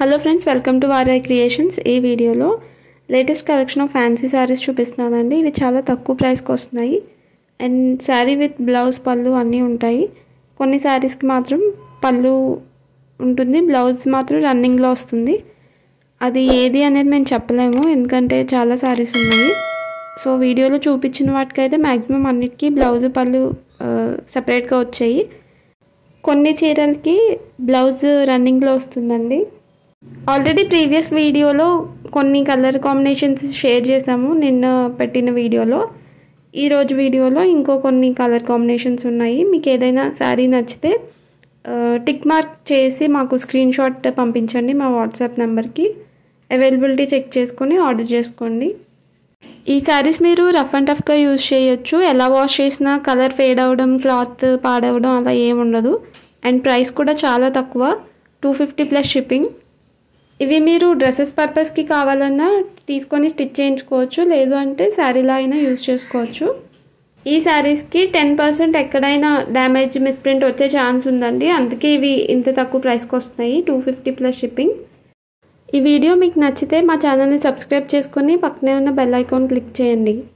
hello friends welcome to వారై creations ఈ వీడియోలో latest collection of fancy sarees చూపిస్తున్నానండి ఇవి చాలా తక్కువ ప్రైస్కి వస్తున్నాయి అండ్ శారీ విత్ బ్లౌజ్ పళ్ళు అన్నీ ఉంటాయి కొన్ని శారీస్కి మాత్రం పళ్ళు ఉంటుంది బ్లౌజ్ మాత్రం రన్నింగ్లో వస్తుంది అది ఏది అనేది మేము చెప్పలేము ఎందుకంటే చాలా శారీస్ ఉన్నాయి సో వీడియోలో చూపించిన వాటికైతే మ్యాక్సిమం అన్నిటికీ బ్లౌజ్ పళ్ళు సపరేట్గా వచ్చాయి కొన్ని చీరలకి బ్లౌజ్ రన్నింగ్లో వస్తుందండి ఆల్రెడీ ప్రీవియస్ వీడియోలో కొన్ని కలర్ కాంబినేషన్స్ షేర్ చేసాము నిన్న పెట్టిన వీడియోలో ఈరోజు వీడియోలో ఇంకో కొన్ని కలర్ కాంబినేషన్స్ ఉన్నాయి మీకు ఏదైనా శారీ నచ్చితే టిక్ మార్క్ చేసి మాకు స్క్రీన్ షాట్ పంపించండి మా వాట్సాప్ నెంబర్కి అవైలబిలిటీ చెక్ చేసుకొని ఆర్డర్ చేసుకోండి ఈ శారీస్ మీరు రఫ్ అండ్ టఫ్గా యూజ్ చేయొచ్చు ఎలా వాష్ చేసినా కలర్ ఫేడ్ అవ్వడం క్లాత్ పాడవడం అలా ఏమి ఉండదు అండ్ ప్రైస్ కూడా చాలా తక్కువ టూ ఫిఫ్టీ ప్లస్ షిప్పింగ్ ఇవి మీరు డ్రెస్సెస్ పర్పస్కి కావాలన్నా తీసుకొని స్టిచ్ చేయించుకోవచ్చు లేదు అంటే శారీలా అయినా యూజ్ చేసుకోవచ్చు ఈ శారీస్కి టెన్ పర్సెంట్ ఎక్కడైనా డ్యామేజ్ మిస్ప్రింట్ వచ్చే ఛాన్స్ ఉందండి అందుకే ఇవి ఇంత తక్కువ ప్రైస్కి వస్తున్నాయి టూ ఫిఫ్టీ ప్లస్ షిప్పింగ్ ఈ వీడియో మీకు నచ్చితే మా ఛానల్ని సబ్స్క్రైబ్ చేసుకొని పక్కనే ఉన్న బెల్ ఐకాన్ క్లిక్ చేయండి